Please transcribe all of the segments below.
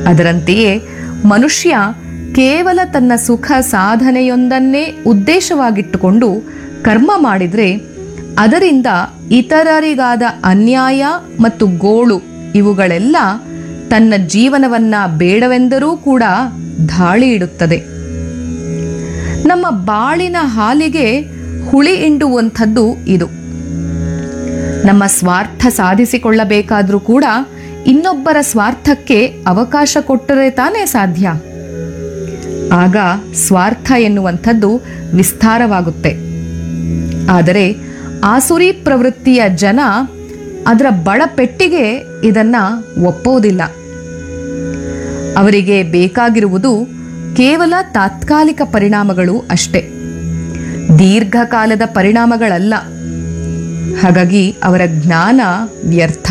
ಅದರಂತೆಯೇ ಮನುಷ್ಯ ಕೇವಲ ತನ್ನ ಸುಖ ಸಾಧನೆಯೊಂದನ್ನೇ ಉದ್ದೇಶವಾಗಿಟ್ಟುಕೊಂಡು ಕರ್ಮ ಮಾಡಿದರೆ ಅದರಿಂದ ಇತರರಿಗಾದ ಅನ್ಯಾಯ ಮತ್ತು ಗೋಳು ಇವುಗಳೆಲ್ಲ ತನ್ನ ಜೀವನವನ್ನ ಬೇಡವೆಂದರೂ ಕೂಡ ಧಾಳಿ ಇಡುತ್ತದೆ ನಮ್ಮ ಬಾಳಿನ ಹಾಲಿಗೆ ಹುಳಿ ಹಿಂಡುವಂಥದ್ದು ಇದು ನಮ್ಮ ಸ್ವಾರ್ಥ ಸಾಧಿಸಿಕೊಳ್ಳಬೇಕಾದ್ರೂ ಕೂಡ ಇನ್ನೊಬ್ಬರ ಸ್ವಾರ್ಥಕ್ಕೆ ಅವಕಾಶ ಕೊಟ್ಟರೆ ತಾನೇ ಸಾಧ್ಯ ಆಗ ಸ್ವಾರ್ಥ ಎನ್ನುವಂಥದ್ದು ವಿಸ್ತಾರವಾಗುತ್ತೆ ಆದರೆ ಆಸುರಿ ಪ್ರವೃತ್ತಿಯ ಜನ ಅದರ ಬಡಪೆಟ್ಟಿಗೆ ಇದನ್ನ ಒಪ್ಪೋದಿಲ್ಲ ಅವರಿಗೆ ಬೇಕಾಗಿರುವುದು ಕೇವಲ ತಾತ್ಕಾಲಿಕ ಪರಿಣಾಮಗಳು ಅಷ್ಟೇ ದೀರ್ಘಕಾಲದ ಪರಿಣಾಮಗಳಲ್ಲ ಹಾಗಾಗಿ ಅವರ ಜ್ಞಾನ ವ್ಯರ್ಥ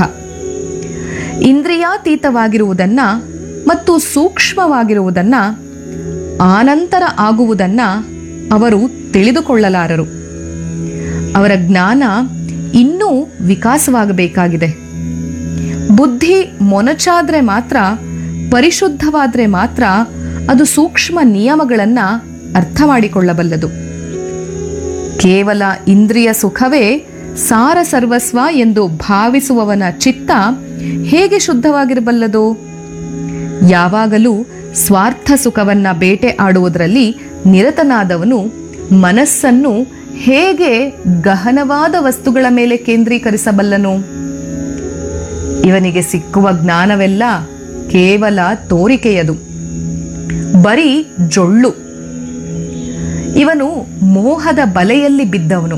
ಇಂದ್ರಿಯಾತೀತವಾಗಿರುವುದನ್ನ ಮತ್ತು ಸೂಕ್ಷ್ಮವಾಗಿರುವುದನ್ನ ಆನಂತರ ಆಗುವುದನ್ನ ಅವರು ತಿಳಿದುಕೊಳ್ಳಲಾರರು ಅವರ ಜ್ಞಾನ ಇನ್ನೂ ವಿಕಾಸವಾಗಬೇಕಾಗಿದೆ ಬುದ್ಧಿ ಮೊನಚಾದ್ರೆ ಮಾತ್ರ ಪರಿಶುದ್ಧವಾದ್ರೆ ಮಾತ್ರ ಅದು ಸೂಕ್ಷ್ಮ ನಿಯಮಗಳನ್ನ ಅರ್ಥ ಮಾಡಿಕೊಳ್ಳಬಲ್ಲದು ಕೇವಲ ಇಂದ್ರಿಯ ಸುಖವೇ ಸಾರ ಸರ್ವಸ್ವ ಎಂದು ಭಾವಿಸುವವನ ಚಿತ್ತ ಹೇಗೆ ಶುದ್ಧವಾಗಿರಬಲ್ಲದು ಯಾವಾಗಲೂ ಸ್ವಾರ್ಥ ಸುಖವನ್ನ ಬೇಟೆ ಆಡುವುದರಲ್ಲಿ ನಿರತನಾದವನು ಮನಸ್ಸನ್ನು ಹೇಗೆ ಗಹನವಾದ ವಸ್ತುಗಳ ಮೇಲೆ ಕೇಂದ್ರೀಕರಿಸಬಲ್ಲನು ಇವನಿಗೆ ಸಿಕ್ಕುವ ಜ್ಞಾನವೆಲ್ಲ ಕೇವಲ ತೋರಿಕೆಯದು ಬರೀ ಜೊಳ್ಳು ಇವನು ಮೋಹದ ಬಲೆಯಲ್ಲಿ ಬಿದ್ದವನು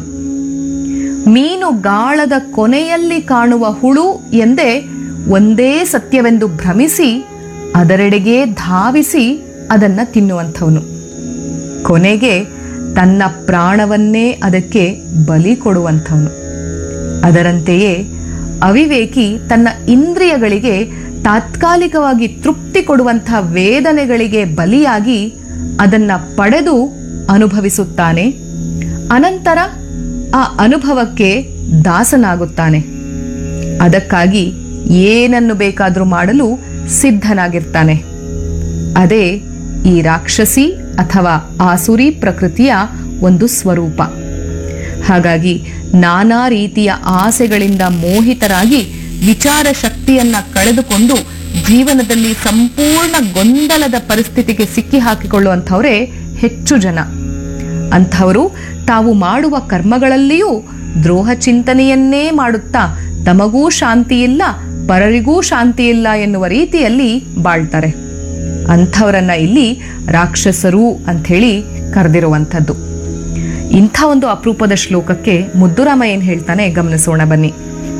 ಮೀನು ಗಾಳದ ಕೊನೆಯಲ್ಲಿ ಕಾಣುವ ಹುಳು ಎಂದೇ ಒಂದೇ ಸತ್ಯವೆಂದು ಭ್ರಮಿಸಿ ಅದರೆಡೆಗೆ ಧಾವಿಸಿ ಅದನ್ನ ತಿನ್ನುವಂಥವನು ಕೊನೆಗೆ ತನ್ನ ಪ್ರಾಣವನ್ನೇ ಅದಕ್ಕೆ ಬಲಿ ಕೊಡುವಂಥವನು ಅದರಂತೆಯೇ ಅವಿವೇಕಿ ತನ್ನ ಇಂದ್ರಿಯಗಳಿಗೆ ತಾತ್ಕಾಲಿಕವಾಗಿ ತೃಪ್ತಿ ಕೊಡುವಂಥ ವೇದನೆಗಳಿಗೆ ಬಲಿಯಾಗಿ ಅದನ್ನ ಪಡೆದು ಅನುಭವಿಸುತ್ತಾನೆ ಅನಂತರ ಆ ಅನುಭವಕ್ಕೆ ದಾಸನಾಗುತ್ತಾನೆ ಅದಕ್ಕಾಗಿ ಏನನ್ನು ಬೇಕಾದರೂ ಮಾಡಲು ಸಿದ್ಧನಾಗಿರ್ತಾನೆ ಅದೇ ಈ ರಾಕ್ಷಸಿ ಅಥವಾ ಆಸುರಿ ಪ್ರಕೃತಿಯ ಒಂದು ಸ್ವರೂಪ ಹಾಗಾಗಿ ನಾನಾ ರೀತಿಯ ಆಸೆಗಳಿಂದ ಮೋಹಿತರಾಗಿ ವಿಚಾರ ಶಕ್ತಿಯನ್ನ ಕಳೆದುಕೊಂಡು ಜೀವನದಲ್ಲಿ ಸಂಪೂರ್ಣ ಗೊಂದಲದ ಪರಿಸ್ಥಿತಿಗೆ ಸಿಕ್ಕಿ ಹಾಕಿಕೊಳ್ಳುವಂಥವರೇ ಹೆಚ್ಚು ಜನ ಅಂಥವರು ತಾವು ಮಾಡುವ ಕರ್ಮಗಳಲ್ಲಿಯೂ ದ್ರೋಹ ಚಿಂತನೆಯನ್ನೇ ಮಾಡುತ್ತಾ ತಮಗೂ ಶಾಂತಿ ಇಲ್ಲ ಪರರಿಗೂ ಶಾಂತಿ ಇಲ್ಲ ಎನ್ನುವ ರೀತಿಯಲ್ಲಿ ಬಾಳ್ತಾರೆ ಅಂಥವರನ್ನ ಇಲ್ಲಿ ರಾಕ್ಷಸರು ಅಂಥೇಳಿ ಕರೆದಿರುವಂಥದ್ದು ಇಂಥ ಒಂದು ಅಪರೂಪದ ಶ್ಲೋಕಕ್ಕೆ ಮುದ್ದುರಾಮ ಏನ್ ಹೇಳ್ತಾನೆ ಗಮನಿಸೋಣ ಬನ್ನಿ